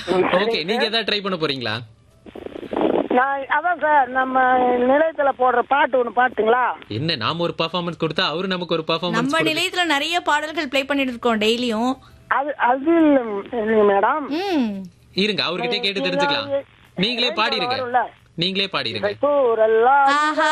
Okay நீங்க ஏதாவது try பண்ண போறீங்களா நான் அதான் சார் நம்ம நிலையத்துல போடுற பாட்டு ஒண்ணு பாட்டுங்களா என்ன நாம ஒரு பர்ஃபார்மன்ஸ் கொடுத்தா அவரு நமக்கு ஒரு நம்ம பர்ஃபார்மன்ஸ் நிலையத்துல நிறைய பாடல்கள் ப்ளே பண்ணிட்டு இருக்கோம் டெய்லியும் அது அது இல்ல இல்லைங்க மேடம் ம் இருங்க அவர்கிட்ட கேட்டு தெரிஞ்சுக்கலாம் நீங்களே பாடிருங்க வரும்ல. நீங்களே பாடிருங்க கூறல்லாம் ஆஹா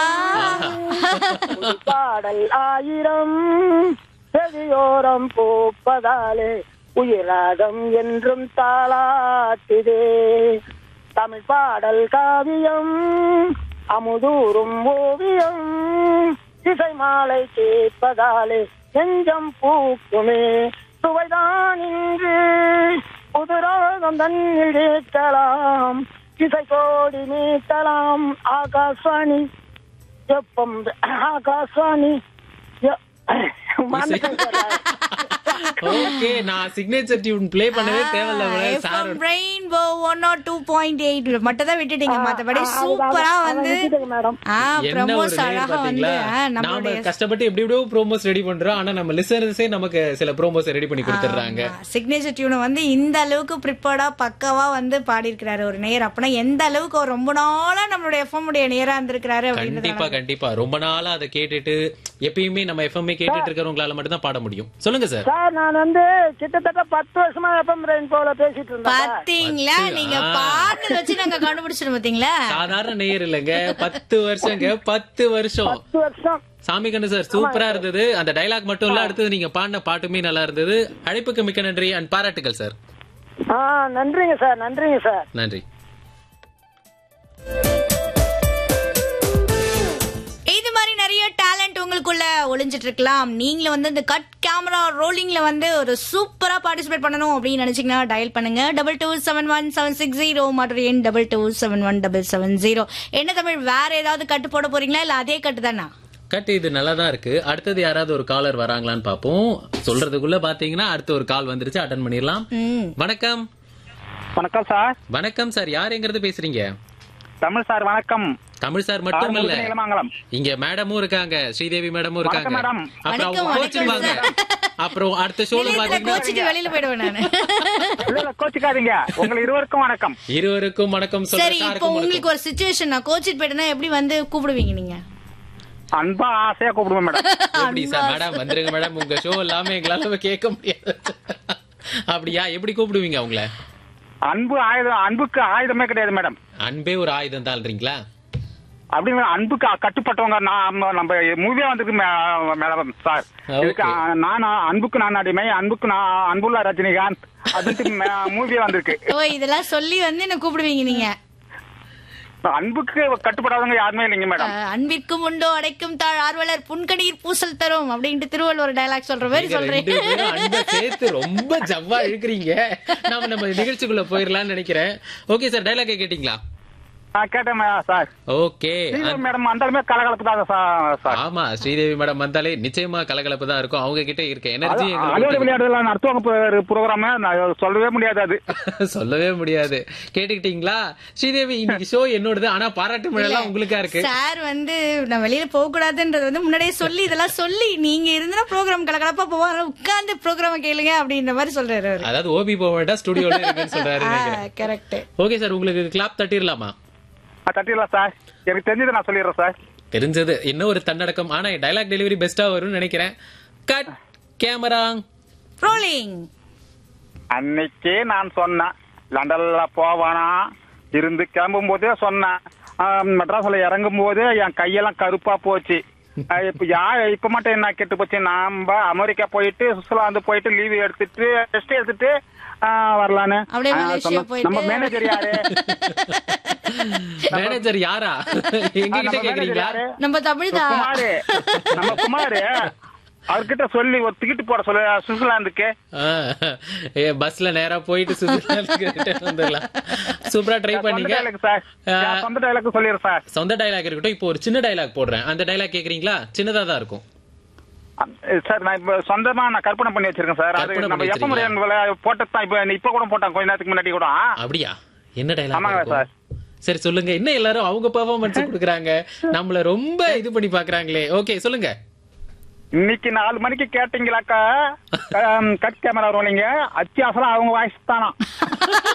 பாடல் ஆயிரம் செவியோரம் பூப்பதாலே உயிராகம் என்றும் தாளாட்டுதே தமிழ் பாடல் காவியம் அமுதூரும் ஓவியம் இசை மாலை கேட்பதாலே நெஞ்சம் பூக்குமே சுவைதான் இன்று புதுராகம் தன்னில் கேட்கலாம் இசை கோடி நீட்டலாம் ஆகாஷ்வாணி எப்பம் ஆகாஷ்வாணி எ- மறந்துட்டேன் சார். ஓகே நான் சிக்னேச்சர் டியூன் ப்ளே பண்ணவே தேவையில்ல sir rainbow one nought two point eight மட்டும் தான் விட்டுட்டீங்க மத்தபடி ஆ, சூப்பரா அதான், வந்து அதான் விட்டுட்டேங்க மேடம். ஆ என்ன ஒரு ப்ரமோஸ் நேர் அழகா வந்து பாத்தீங்களா ஆ, நாம நம்மளுடைய கஷ்டப்பட்டு எப்படி எப்படியோ ப்ரோமோஸ் ரெடி பண்றோம் ஆனா நம்ம லிசனர்ஸே நமக்கு சில ப்ரோமோஸ் ரெடி பண்ணி கொடுத்துறாங்க சிக்னேச்சர் டியூனை வந்து இந்த அளவுக்கு ப்ரிப்பேர்டா பக்காவா வந்து பாடியிருக்கிறாரு ஒரு நேர் அப்பனா எந்த அளவுக்கு அவர் ரொம்ப நாளா நம்மளுடைய எஃப்எம் உடைய நேரா இருந்திருக்கிறாரு கண்டிப்பா அப்படின்றது கண்டிப்பா ரொம்ப நாளா அதை கேட்டுட்டு எப்பயுமே நம்ம எஃப்எம்ஏ கேட்டுட்டு இருக்கிறவங்களால மட்டும் தான் பாட முடியும் சொல்லுங்க சார் சார் நான் வந்து கிட்டத்தட்ட பத்து வருஷமா எஃப்எம் ரெயின் போல பேசிட்டு இருந்தேன் சார். பாத்தீங்களா நீங்க பாட்டு வச்சு நாங்க கண்டுபிடிச்சிடும் பாத்தீங்களா சாதாரண நேயர் இல்லைங்க பத்து வருஷங்க பத்து வருஷம் பத்து வருஷம் சாமி கண்ணு சார் சூப்பரா இருந்தது அந்த டைலாக் மட்டும் இல்ல அடுத்தது நீங்க பாடின பாட்டுமே நல்லா இருந்தது அழைப்புக்கு மிக்க நன்றி அண்ட் பாராட்டுகள் சார் ஆ நன்றிங்க சார் நன்றிங்க சார் நன்றி இது மாதிரி நிறைய டேலண்ட் உங்களுக்குள்ள ஒளிஞ்சிட்டு இருக்கலாம் நீங்களும் வந்து இந்த கட் கேமரா ரோலிங்ல வந்து ஒரு சூப்பரா பார்ட்டிசிபேட் பண்ணணும் அப்படின்னு நினைச்சீங்கன்னா டயல் பண்ணுங்க double two seven one seven six zero மற்றும் எண் double two seven one double seven zero என்ன தமிழ் வேற ஏதாவது கட்டு போட போறீங்களா இல்ல அதே கட்டு தானா கட் இது நல்லா தான் இருக்கு அடுத்தது யாராவது ஒரு காலர் வராங்களான்னு பாப்போம் சொல்றதுக்குள்ள பாத்தீங்கன்னா அடுத்த ஒரு கால் வந்துருச்சு அட்டன் பண்ணிடலாம் ம் வணக்கம் வணக்கம் சார் வணக்கம் சார் யாருங்கிறது பேசுறீங்க தமிழ் சார் வணக்கம் தமிழ் சார் மட்டும் இல்ல இளமாங்கலம் இங்க மேடமும் இருக்காங்க ஸ்ரீதேவி மேடமும் இருக்காங்க வணக்கம், மேடம். அப்புறம் அவங்க வணக்கம், கோச்சிருவாங்க அப்புறம் அடுத்த ஷோல நிலையத்துல பாத்தீங்கன்னா கோச்சிட்டு வெளியில போயிடுவேன் நானு இல்ல இல்ல கோச்சுக்காதீங்க உங்கள் இருவருக்கும் வணக்கம் இருவருக்கும் வணக்கம் சொல்ற சரி இப்போ சாருக்கும் வணக்கம் உங்களுக்கு ஒரு சுச்சுவேஷன் நான் கோச்சிட்டு போயிட்டேன்னா எப்படி வந்து கூப்பிடுவீங்க நீங்க அன்பா ஆசையா கூப்பிடுவேன் மேடம் எப்படி சார் மேடம் வந்துருங்க மேடம் உங்க ஷோ எல்லாமே எங்களால கேட்க முடியாது அப்படியா எப்படி கூப்பிடுவீங்க அவங்கள அன்பு ஆயுதம் அன்புக்கு ஆயுதமே கிடையாது மேடம் அன்பே ஒரு ஆயுதம் தான்றீங்களா அப்படின்னு அன்புக்கு அக்கட்டுப்பட்டவங்க நான் நம்ம மூவியா வந்திருக்கு மே- மேடம் சார் Okay. இதுக்கு அ, நான் அன்புக்கு நான் அடிமை அன்புக்கு நான் அன்புள்ள ரஜினிகாந்த் அதுக்கு மூவியா வந்திருக்கு ஓ இதெல்லாம் சொல்லி வந்து என்ன கூப்பிடுவீங்க நீங்க அன்புக்கு கட்டுப்படாதவங்க யாருமே இல்லைங்க மேடம் அஹ், அன்பிற்கும் உண்டோ அடைக்கும் தாழ் ஆர்வலர் புன்கணீர் பூசல் தரும் அப்படின்ட்டு திருவள்ளுவர் டயலாக் சொல்ற மாதிரி நீங்க சொல்றேன் ரெண்டு பேரும் அன்பை சேர்த்து ரொம்ப ஜவ்வா இழுக்கிறீங்க நாம நம்ம நிகழ்ச்சிக்குள்ள போயிடலாம்னு நினைக்கிறேன் ஓகே சார் டைலாக் கேட்டீங்களா நான் கேட்டேன் மே- சார் ஓகே ஸ்ரீதர் மேடம் அந்தாலுமே கலகலப்பு தான் சா- சார் ஆமா ஸ்ரீதேவி மேடம் வந்தாலே நிச்சயமா கலகலப்பு தான் இருக்கும் அவங்க கிட்ட இருக்க எனர்ஜி அலுவலக விளையாடுதல் நடத்துவாங்க ப்ரோக்ராம் நான் சொல்லவே முடியாது அது சொல்லவே முடியாது கேட்டுக்கிட்டீங்களா ஸ்ரீதேவி இன்னைக்கு ஷோ என்னோடது ஆனா பாராட்டு மழை எல்லாம் உங்களுக்கா இருக்கு சார் வந்து நான் வெளியில போக கூடாதுன்றது வந்து முன்னாடியே சொல்லி இதெல்லாம் சொல்லி நீங்க இருந்தா ப்ரோக்ராம் கலகலப்பா போவாங்க உட்கார்ந்து ப்ரோக்ராம் கேளுங்க அப்படின்ற மாதிரி சொல்றாரு அவரு அதாவது ஓபி போக வேண்டாம் ஸ்டுடியோல இருக்குன்னு சொல்றாரு நினைக்கிறேன் கரெக்ட் ஓகே சார் உங்களுக்கு கிளாப் தட்டிடலாமா ஆ, தட்டிடலாம் சார் எனக்கு தெரிஞ்சதை நான் சொல்லிடுறேன் சார் தெரிஞ்சது என்ன ஒரு தன்னடக்கம் ஆனா டைலாக் டெலிவரி பெஸ்டா வரும்னு நினைக்கிறேன் கட் கேமரா ரோலிங் அன்னைக்கே நான் சொன்னேன் லண்டன்ல போவானா இருந்து கிளம்பும் போதே சொன்னேன் ஆ, மெட்ராஸ்ல இறங்கும் போது என் கையெல்லாம் கருப்பா போச்சு ஆ, இப்ப யா இப்ப மட்டும் என்ன கெட்டு போச்சு நாம அமெரிக்கா போயிட்டு சுவிட்சர்லாந்து போயிட்டு லீவ் எடுத்துட்டு ரெஸ்ட் எடுத்துட்டு ஆ, வரலான்னு அப்படியே ஆ, மலேசியா சொன்னேன். போயிட்டு. நம்ம மேனேஜர் யாரு மேனேஜர் யாரா எங்க ஆ, கிட்ட நம்ம manager கேக்குறீங்களா யாரு? நம்ம தமிழ் தான் குமாரு நம்ம குமாரு அவர்கிட்ட சொல்லி ஒரு டிக்கெட் போட சொல்ல சுவிட்சர்லாந்துக்கு ஆ, ஏ பஸ்ல நேரா போயிட்டு சுத்திட்டு return வந்துடலாம் சூப்பரா ட்ரை சொந்த பண்ணீங்க dialogue சார் ஆ, என் சொந்த டைலாக் சொல்லிடுறேன் சார் சொந்த டைலாக் இருக்கட்டும் இப்போ ஒரு சின்ன டைலாக் போடுறேன் அந்த டைலாக் கேக்குறீங்களா சின்னதா தான் இருக்கும் சார் நான் இப்ப சொந்தமா நான் கற்பனை பண்ணி வச்சிருக்கேன் சார் அது கற்பனை நம்ம பண்ணி எப்ப முறையான போட்டது தான் இப்ப இப்ப கூட போட்டாங்க கொஞ்ச நேரத்துக்கு முன்னாடி கூட அப்படியா என்ன டைலாக் ஆமாங்க சார். சரி சொல்லுங்க என்ன எல்லாரும் அவங்க பெர்ஃபார்மன்ஸ் கொடுக்குறாங்க நம்மள ரொம்ப இது பண்ணி பாக்குறாங்களே ஓகே சொல்லுங்க இன்னைக்கு நாலு மணிக்கு கேட்டீங்களாக்கா கட் கேமரா ரோலிங்க அத்தியாசம் அவங்க வாய்ஸ் தானா